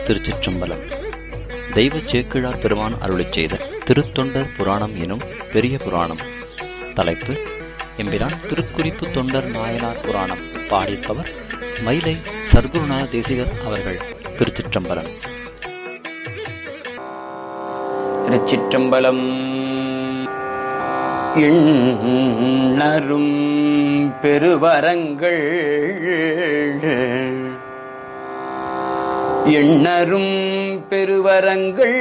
திருச்சிற்றம்பலம் தெய்வ சேக்கிழார் பெருமான் அருளிச் செய்த திருத்தொண்டர் புராணம் எனும் பெரிய புராணம் தலைப்பு எம்பிரான் திருக்குறிப்பு தொண்டர் நாயனார் புராணம் பாடிப்பவர் மயிலை சர்க்குருநாத தேசிகர் அவர்கள் திருச்சிற்றம்பலம் திருச்சிற்றம்பலம் எண்ணரும் பெருவரங்கள் எண்ணரும் பெருவரங்கள்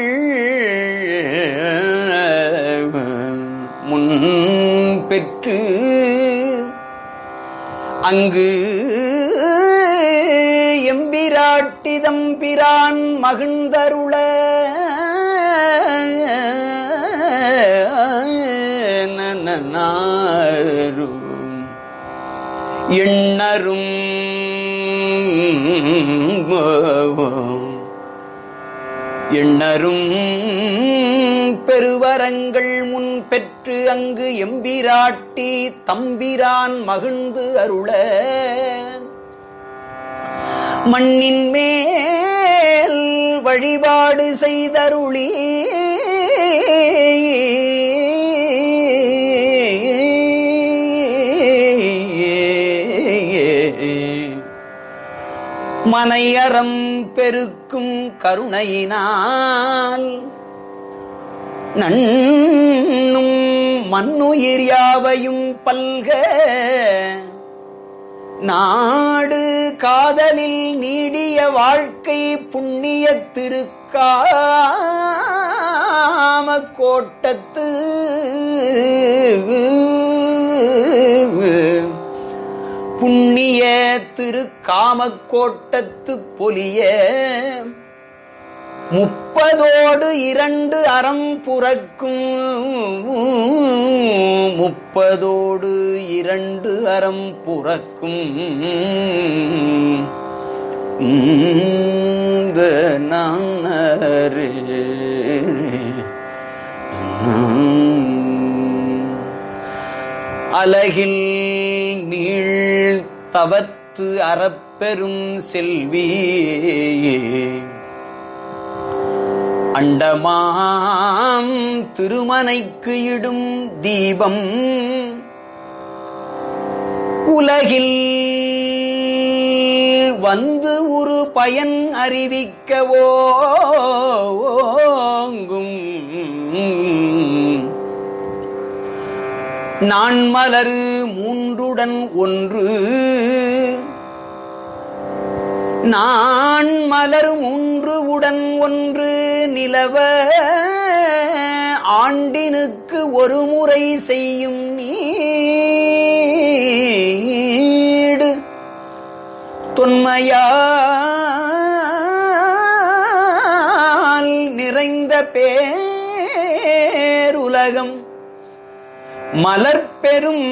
முன் பெற்று அங்கு எம்பிராட்டிதம் பிரான் மகிழ்ந்தருள நன்னாரும் எண்ணரும் எண்ணரும் பெருவரங்கள் முன் பெற்று அங்கு எம்பிராட்டி தம்பிரான் மகிழ்ந்து அருள மண்ணின் மேல் வழிபாடு செய்தருளி மனையறம் பெருக்கும் கருணையினால் நண்ணும் மண்ணுயிர் யாவையும் பல்க நாடு காதலில் நீடிய வாழ்க்கை புண்ணிய திருக்காம கோட்டத்து புண்ணிய திருக்காம கோட்டத்து பொலிய முப்பதோடு இரண்டு அறம் புறக்கும் முப்பதோடு இரண்டு அறம் புறக்கும் இந்த நானரே அலகில் நீள் தவத்து அறப்பெரும் செல்வி அண்டமாம் திருமனைக்கு இடும் தீபம் உலகில் வந்து ஒரு பயன் அறிவிக்கவோ நான் மலரு மூன்றுடன் ஒன்று நான் மலர் மூன்று உடன் ஒன்று நிலவ ஆண்டினுக்கு ஒரு முறை செய்யும் நீடு தொன்மையால் நிறைந்த பேருலகம் மலர்பெரும்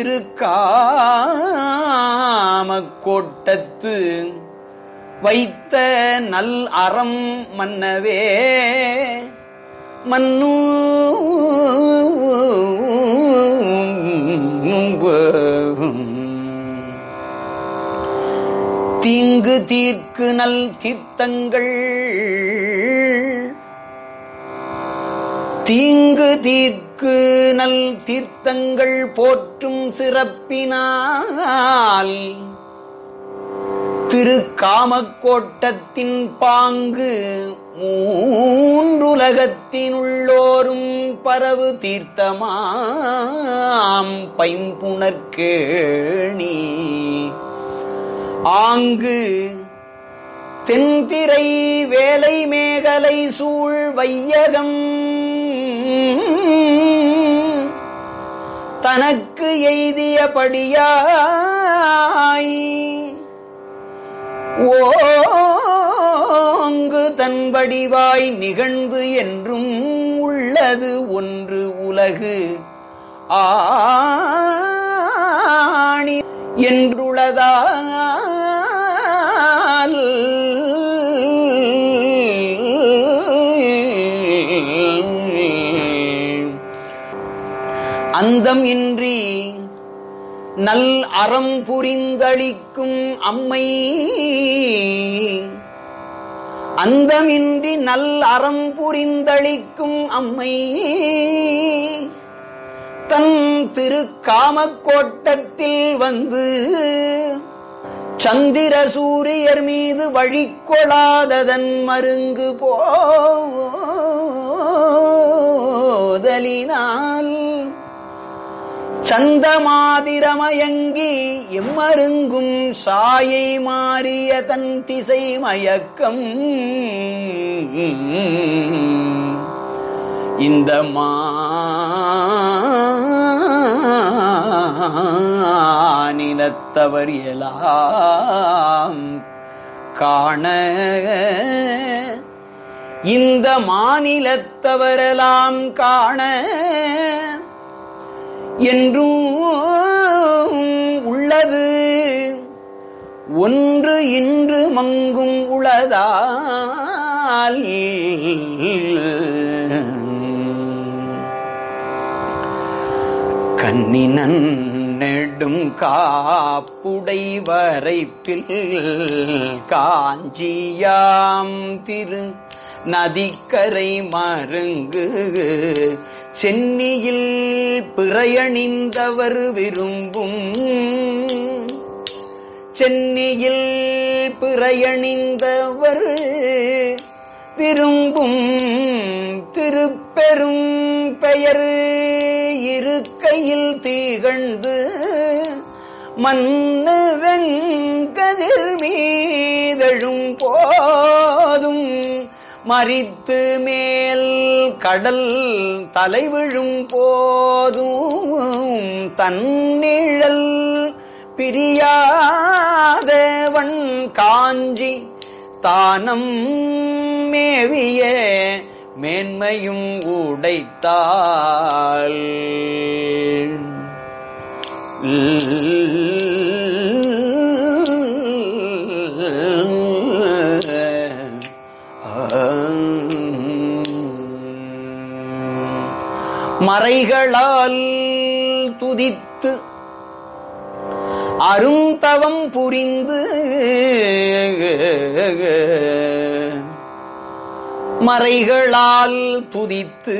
திருக்காம கோட்டத்து வைத்த நல் அறம் மன்னவே மன்னு தீங்கு தீர்க்கு நல் தீர்த்தங்கள் தீங்கு தீர்க்கு நல் தீர்த்தங்கள் போற்றும் சிறப்பினால் திருக்காமக்கோட்டத்தின் பாங்கு மூன்றுலகத்தினுள்ளோரும் பரவு தீர்த்தமாம் பைம்புணர்கேணி ஆங்கு தென்திரை வேலை மேகலை சூழ் வையகம் தனக்கு எய்தியபடியாய் ஓங்கு தன் வடிவாய் நிகழ்ந்து என்றும் உள்ளது ஒன்று உலகு ஆணி என்றுளதால் அந்தம் இன்றி நல் அறம் புரிந்தளிக்கும் அம்மை அந்தமின்றி நல் அறம் புரிந்தளிக்கும் அம்மை தன் திருக்காமக்கோட்டத்தில் வந்து சந்திர சூரியர் மீது வழிகொளாததன் மருங்கு போதலினால் சந்தமாதிரமயங்கி எம்மருங்கும் சாயை மாறிய தன் திசை மயக்கம் இந்த மாநிலத்தவர் எல்லாம் காண இந்த மாநிலத்தவரெல்லாம் காண என்றும் உள்ளது ஒன்று இன்று மங்கும் உளதால் கண்ணினன் நெடும் காப்புடை வரைப்பில் காஞ்சியாம் திரு நதிக்கரை மருங்கு சென்னியில் பிறையணிந்தவர் விரும்பும் சென்னியில் பிறையணிந்தவர் விரும்பும் திருப்பெரும் பெயர் இருக்கையில் திகழ்ந்து மண்ணு வெங்கதிர் மீதழும் போதும் மறித்து மேல் கடல் தலைவிழும் போதும் தன்னிழல் பிரியாதவன் காஞ்சி தானம் மேவிய மேன்மையும் உடைத்தாள் மறைகளால் துதித்து அருந்தவம் புரிந்து மறைகளால் துதித்து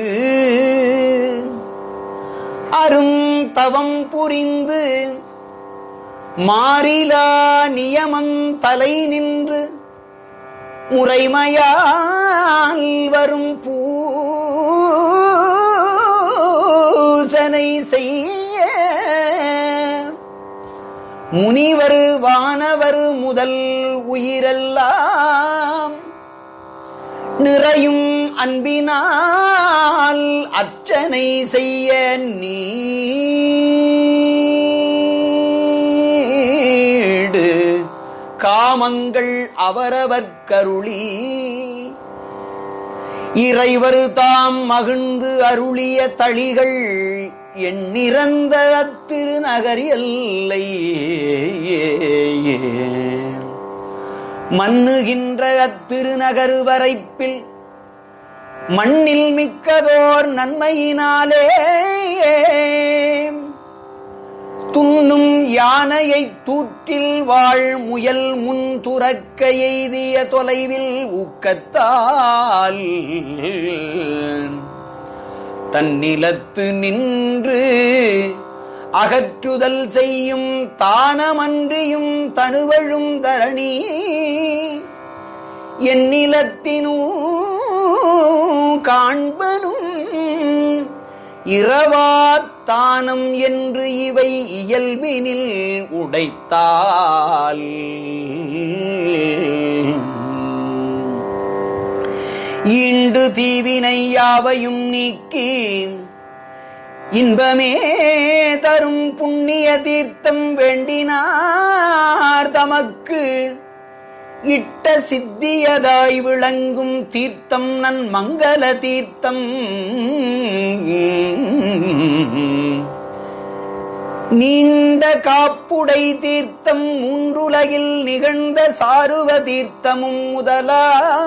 அருந்தவம் புரிந்து மாறிலா நியமம் தலை நின்று முறைமையால் வரும் பூசனை செய்ய முனிவர் வானவர் முதல் உயிரெல்லாம் நிறையும் அன்பினால் அர்ச்சனை செய்ய நீடு காமங்கள் அவரவர் கருளி இறைவர் தாம் மகிழ்ந்து அருளிய தளிகள் எண்ணிறந்த அத்திருநகர் எல்லை மன்னுகின்ற அத்திருநகரு வரைப்பில் மண்ணில் மிக்கதோர் நன்மையினாலே துண்ணும் யானையை தூற்றில் வாழ் முயல் முன் துறக்க எய்திய தொலைவில் ஊக்கத்தால் தன்னிலத்து நின்று அகற்றுதல் செய்யும் தானமன்றியும் தனுவழும் தரணி எந்நிலத்தினூ காண்பனும் இரவாத்தானம் என்று இவை இயல்பினில் உடைத்தால் ஈண்டு தீவினை யாவையும் நீக்கி இன்பமே தரும் புண்ணிய தீர்த்தம் வேண்டினார் தமக்கு இட்ட சித்தியதாய் விளங்கும் தீர்த்தம் நன் மங்கள தீர்த்தம் நீண்ட காப்புடை தீர்த்தம் மூன்றுலகில் நிகழ்ந்த சாருவ தீர்த்தமும் முதலா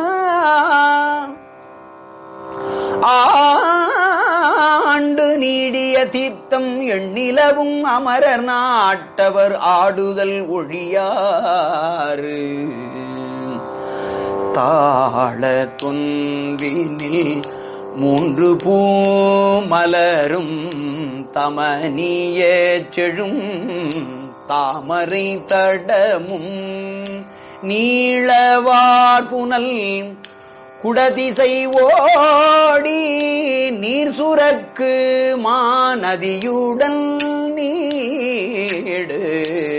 ஆண்டு நீடிய தீர்த்தம் எண்ணிலவும் அமரர் நாட்டவர் ஆடுதல் ஒழியாறு தாழ தொன்பினில் மூன்று பூமலரும் தமனிய செழும் தாமரை தடமும் நீளவார்புனல் குடதிசை ஓடி நீர் சுரக்கு மாநதியுடன் நீடு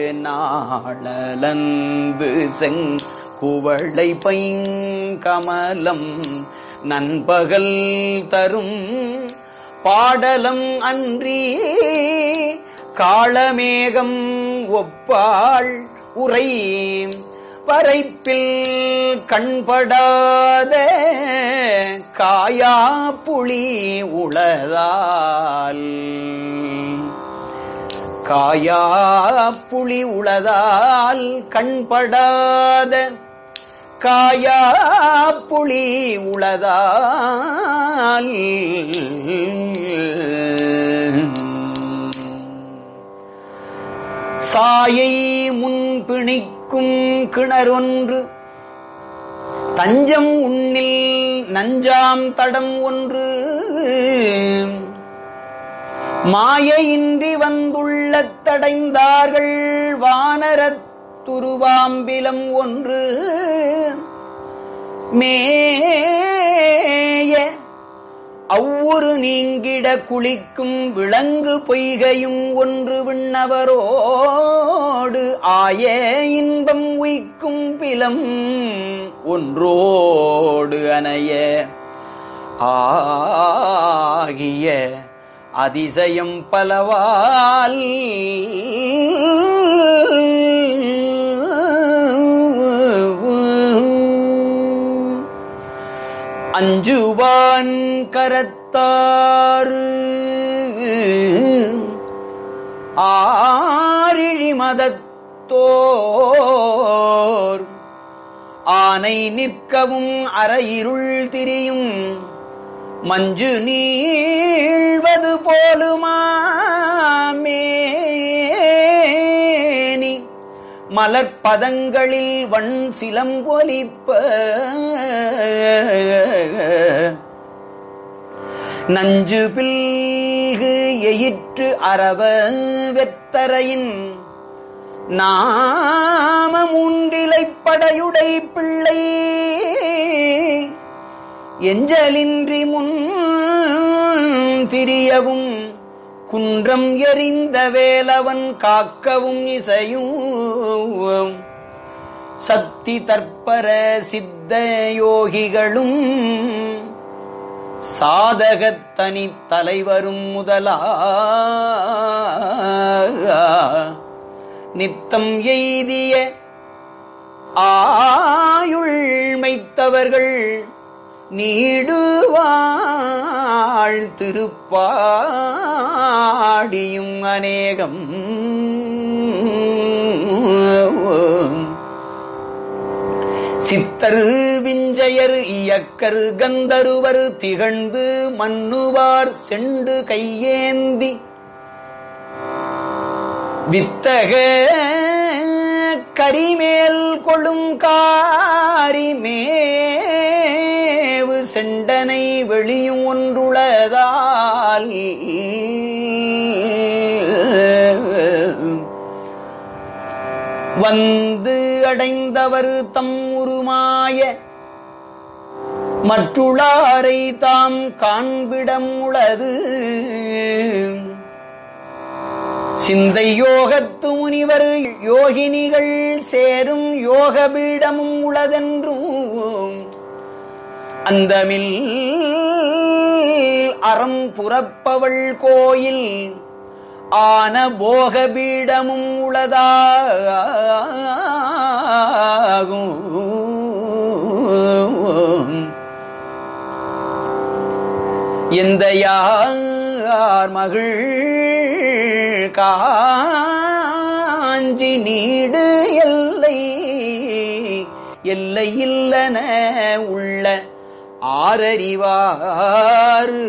நாளலன்பு செங்குவளை பைங்கமலம் நண்பகல் தரும் பாடலம் அன்றி காளமேகம் ஒப்பாள் உரை பறைப்பில் கண்படாத காயா புளி உளதால் காயா புளி உளதால் கண்படாத காயா புளி உளதால் சாயை முன் பிணிக்கும் கிணறொன்று தஞ்சம் உன்னில் நஞ்சாம் தடம் ஒன்று மாயையின்றி வந்துள்ள தடைந்தார்கள் வானரத் துருவாம்பிலம் ஒன்று மேய அவ்வொரு நீங்கிட குளிக்கும் விலங்கு பொய்கையும் ஒன்று விண்ணவரோடு ஆய இன்பம் உய்க்கும் பிலம் ஒன்றோடு அணைய ஆகிய அதிசயம் பலவால் அஞ்சுவான் கரத்தாறு ஆரிழி மதத்தோர் ஆனை நிற்கவும் அறையிருள் திரியும் மஞ்சு நீழ்வது போலுமாமேனி மலர்பதங்களில் வண் சிலம்பொலிப்ப நஞ்சு பில்கு எயிற்று அரவ வெத்தரையின் நாம மூன்றிலைப் படையுடை பிள்ளை எஞ்சலின்றி முன் திரியவும் குன்றம் எறிந்த வேலவன் காக்கவும் இசையும் சக்தி தற்பர சித்த யோகிகளும் சாதகத்தனி தலைவரும் முதலா நித்தம் எய்திய ஆயுள் மைத்தவர்கள் நீடுவாழ் திருப்பாடியும் அநேகம் சித்தரு விஞ்சையர் இயக்கரு கந்தருவர் திகழ்ந்து மன்னுவார் செண்டு கையேந்தி வித்தக கரிமேல் கொள்ளும் காரிமேவு செண்டனை வெளியும் ஒன்றுளதால் வந்து அடைந்தவர் தம் உருமாய மற்றுளாரை தாம் காண்பிடம் உளது சிந்தை யோகத்து முனிவர் யோகினிகள் சேரும் யோக பீடமும் உளதென்றும் அந்தமில் அறம் புறப்பவள் கோயில் ஆன போக பீடமும் உளதாகும் எந்த யார் மகள் காஞ்சி நீடு எல்லை எல்லை இல்லன உள்ள ஆரறிவாறு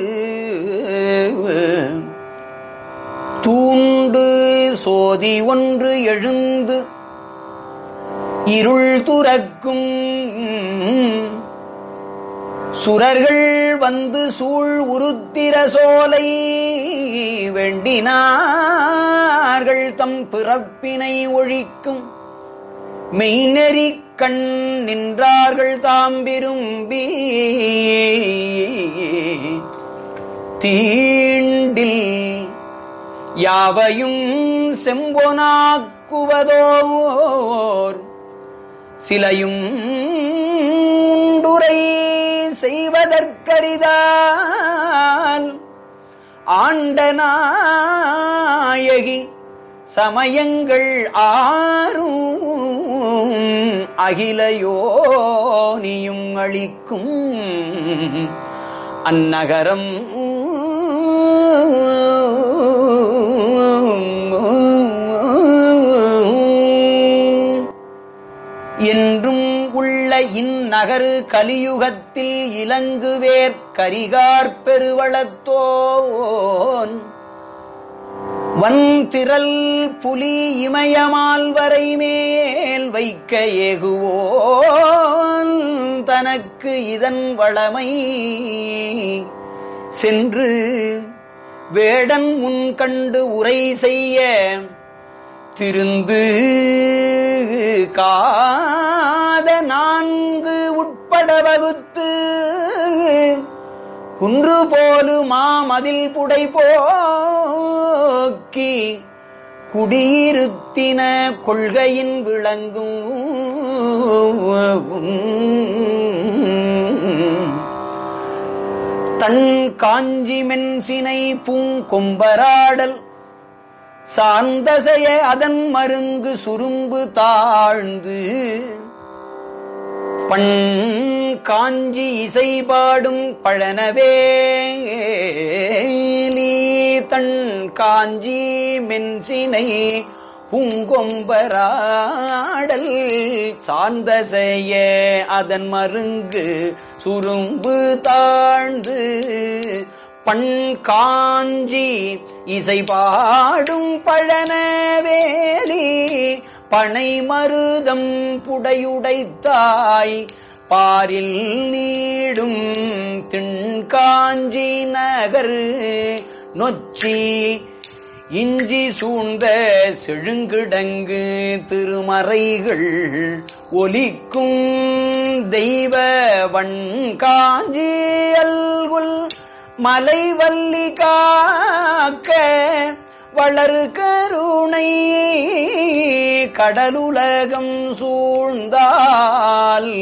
தூண்டு சோதி ஒன்று எழுந்து இருள் துறக்கும் சுரர்கள் வந்து சூழ் உருத்திர சோலை வேண்டினார்கள் தம் பிறப்பினை ஒழிக்கும் மெய்நெறி கண் நின்றார்கள் தாம் விரும்பி தீண்டில் யாவையும் செம்பொனாக்குவதோர் சிலையும் உண்டுரை செய்வதற்கரிதான் ஆண்ட நாயகி சமயங்கள் ஆறும் அகிலயோனியும் அளிக்கும் அந்நகரம் என்றும் உள்ள இந்நகரு கலியுகத்தில் இலங்குவேற் கரிகார் பெருவளத்தோன் வன்திரல் புலி இமயமால் வரை மேல் வைக்க ஏகுவோன் தனக்கு இதன் வளமை சென்று வேடன் முன் கண்டு உரை செய்ய திருந்து காத நான்கு உட்பட வகுத்து குன்று போலு மாமதில் புடை போக்கி குடியிருத்தின கொள்கையின் விளங்கும் தன் காஞ்சி மென்சினை பூங்கொம்பராடல் சார்ந்தசைய அதன் மருங்கு சுரும்பு தாழ்ந்து பண் காஞ்சி இசை பாடும் பழனவே நீ தன் காஞ்சி மென்சினை பூங்கொம்பராடல் சார்ந்த செய்ய அதன் மருங்கு சுரும்பு தாழ்ந்து பண் காஞ்சி இசை பாடும் பழனவேலி பனை மருதம் புடையுடைத்தாய் பாரில் நீடும் திண்காஞ்சி நகர் நொச்சி இஞ்சி சூழ்ந்த செழுங்கிடங்கு திருமறைகள் ஒலிக்கும் தெய்வ வண்காஞ்சி அல்குல் மலைவல்லி காக்க வளரு கருணை கடலுலகம் சூழ்ந்தால்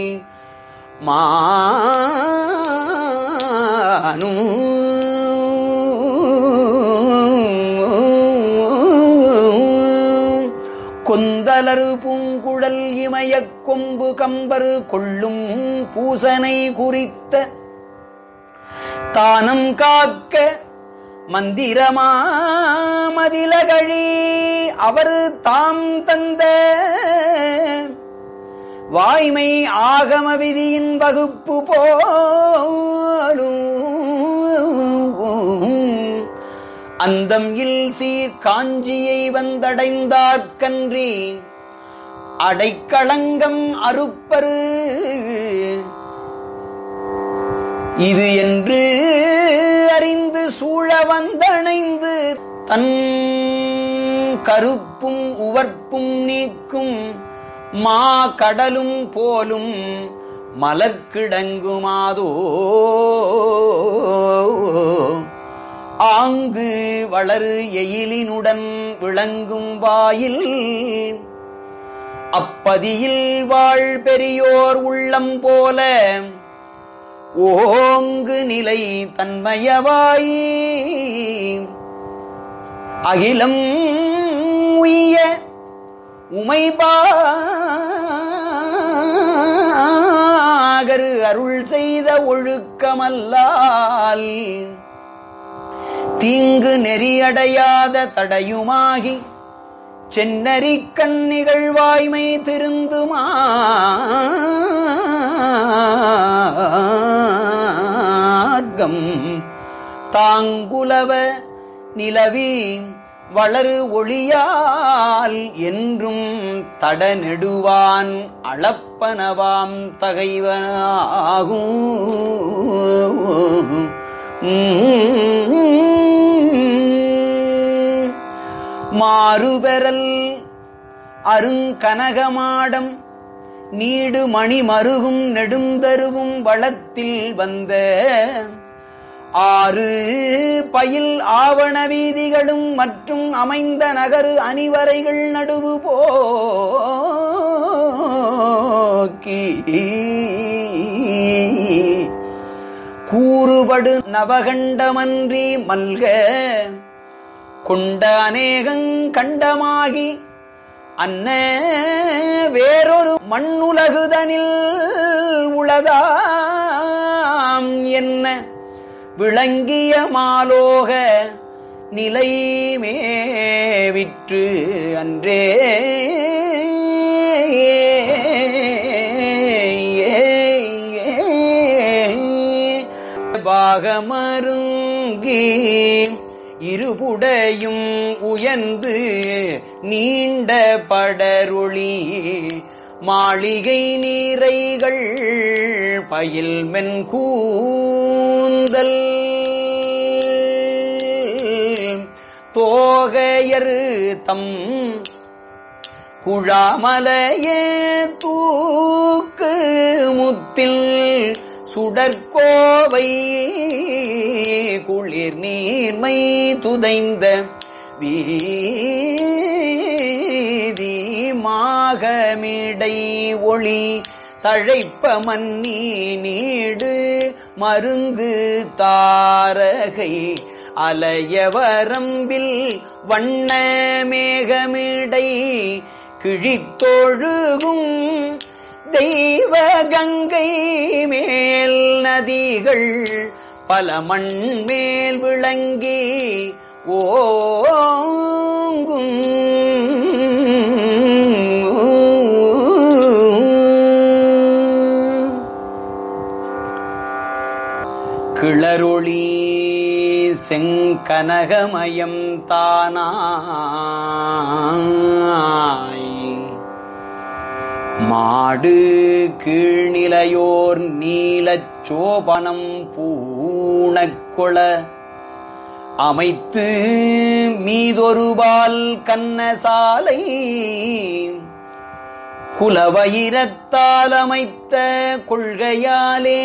மானும் கொந்தலரு பூங்குழல் இமயக் கொம்பு கம்பரு கொள்ளும் பூசனை குறித்த தானம் காக்க மந்திரமாமதிலகழி அவர் தாம் தந்த வாய்மை ஆகம விதியின் வகுப்பு போலும் அந்தம் இல் சீர் காஞ்சியை வந்தடைந்தார்கன்றி அடைக்களங்கம் அறுப்பரு இது என்று அறிந்து சூழ வந்தணைந்து தன் கருப்பும் உவர்ப்பும் நீக்கும் மா கடலும் போலும் மலர்க்கிடங்குமாதோ ஆங்கு வளரு எயிலினுடன் விளங்கும் வாயில் அப்பதியில் வாழ் பெரியோர் உள்ளம் போல ஓங்கு நிலை தன்மயவாயி அகிலம் உய்ய உமைபாகரு அருள் செய்த ஒழுக்கமல்லால் தீங்கு நெறியடையாத தடையுமாகி சென்னறி கண்ணிகள் வாய்மை திருந்துமா மார்க்கம் தாங்குலவ நிலவி வளரு ஒளியால் என்றும் தடநெடுவான் அளப்பனவாம் தகைவனாகும் மாறுபெறல் அருங்கனகமாடம் நீடு மணி மருகும் நெடுந்தருவும் வளத்தில் வந்த ஆறு பயில் ஆவண வீதிகளும் மற்றும் அமைந்த நகரு அணிவரைகள் நடுவு போக்கி கூறுபடு நவகண்டமன்றி மல்க கொண்ட அநேகங் கண்டமாகி அன்ன வேறொரு மண்ணுலகுதனில் உளதாம் என்ன விளங்கிய மாலோக நிலைமேவிற்று அன்றே பாகமருங்கி இருபுடையும் உயர்ந்து நீண்ட படருளி மாளிகை நீரைகள் பயில் மென்கூந்தல் தோகையரு தம் குழாமலையே தூக்கு முத்தில் சுடற்கோவை குளிர் நீர்மை துதைந்த வீதி மாகமிடை ஒளி தழைப்ப மன்னி நீடு மருங்கு தாரகை அலைய வரம்பில் வண்ண மேகமிடை கிழித்தொழுகும் தெய்வ கங்கை மேல் நதிகள் பல மண் மேல் விளங்கி ஓங்கும் கிளரொளி செங்கனகமயம் தானாய் மாடு கீழ்நிலையோர் நீலச் சோபனம் பூணக்கொள அமைத்து மீதொருபால் கண்ணசாலை குலவயிரத்தால் அமைத்த கொள்கையாலே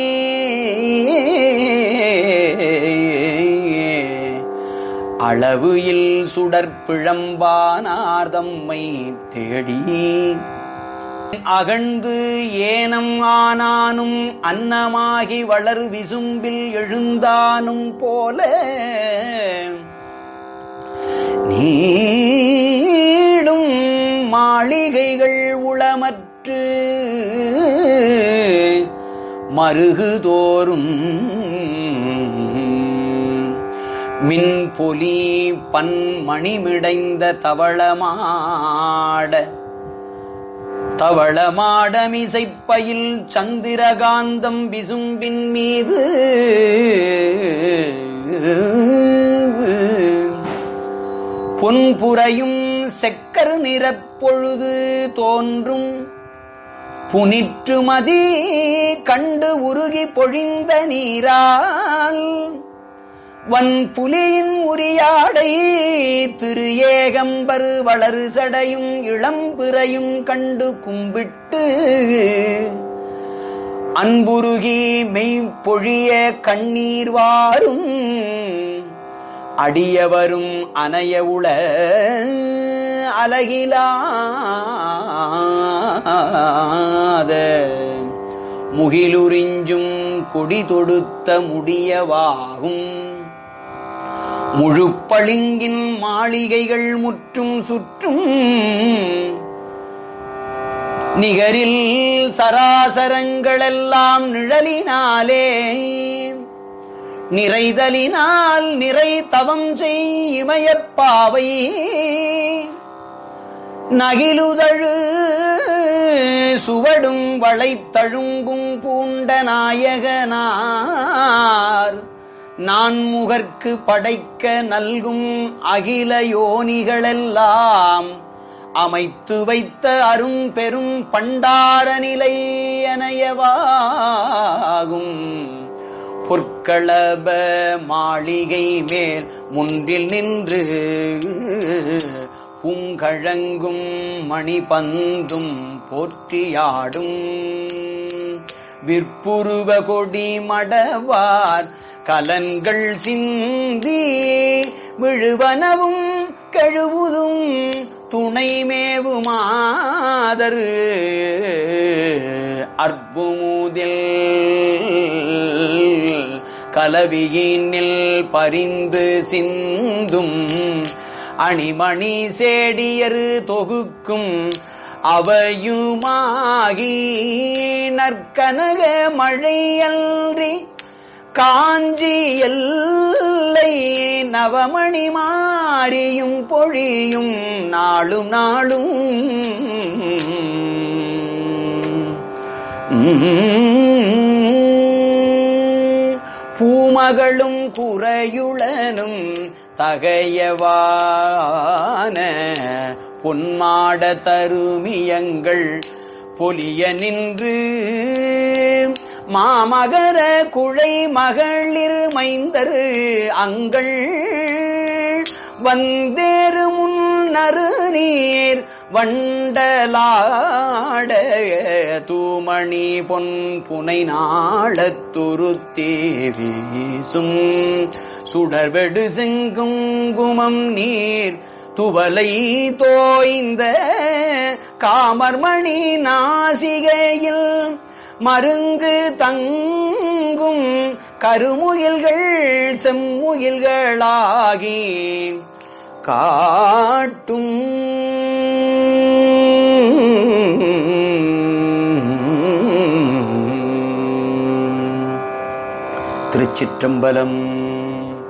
அளவு இல் சுடற்பிழம்பானார்தம்மை தேடி அகழ்ந்து ஏனம் ஆனானும் அன்னமாகி வளர் விசும்பில் எழுந்தானும் போல நீடும் மாளிகைகள் உளமற்று மருகுதோறும் மின் பொலி பன்மணிமிடைந்த தவளமாட தவளமாடமிசைப்பயில் சந்திரகாந்தம் விசும்பின் மீது பொன்புறையும் செக்கர் நிறப்பொழுது தோன்றும் புனிற்றுமதி கண்டு உருகி பொழிந்த நீரால் வன் புலியின் உரியாடை திரு ஏகம்பரு வளரு சடையும் இளம்பிறையும் கண்டு கும்பிட்டு அன்புருகி மெய்ப்பொழிய கண்ணீர் வாரும் அடியவரும் அணைய உள அலகிலாத முகிலுறிஞ்சும் கொடி தொடுத்த முடியவாகும் முழுப்பளிங்கின் மாளிகைகள் முற்றும் சுற்றும் நிகரில் சராசரங்களெல்லாம் நிழலினாலே நிறைதலினால் நிறை தவம் செய் இமயப்பாவை நகிலுதழு சுவடும் வளைத்தழும்பும் பூண்ட நாயகனார் நான் முகர்க்கு படைக்க நல்கும் அகில யோனிகளெல்லாம் அமைத்து வைத்த அரும் பெரும் பண்டார நிலை அனையவாகும் பொற்களப மாளிகை மேல் முன்றில் நின்று பூங்கழங்கும் மணிபந்தும் போற்றியாடும் விற்புருவ கொடி மடவார் கலன்கள் சிந்தி விழுவனவும் கழுவுதும் துணை மேவுமாதரு அற்புமுதில் கலவியினில் பரிந்து சிந்தும் அணிமணி சேடியரு தொகுக்கும் அவையுமாகி நற்கனக மழையன்றி காஞ்சி எல்லை நவமணி மாறியும் பொழியும் நாளும் நாளும் பூமகளும் குறையுளனும் தகையவான பொன்மாட தருமியங்கள் பொலிய நின்று மாமகர குழை மகளிர் மைந்தரு அங்கள் வந்தேறு முன்னரு நீர் வண்டலாட தூமணி பொன் புனை நாளத்துருத்தே வீசும் சுடர்வெடு செங்குங்குமம் நீர் துவலை தோய்ந்த காமர்மணி நாசிகையில் மருங்கு தங்கும் கருமுயில்கள் செம்முயில்களாகி காட்டும் திருச்சிற்றம்பலம்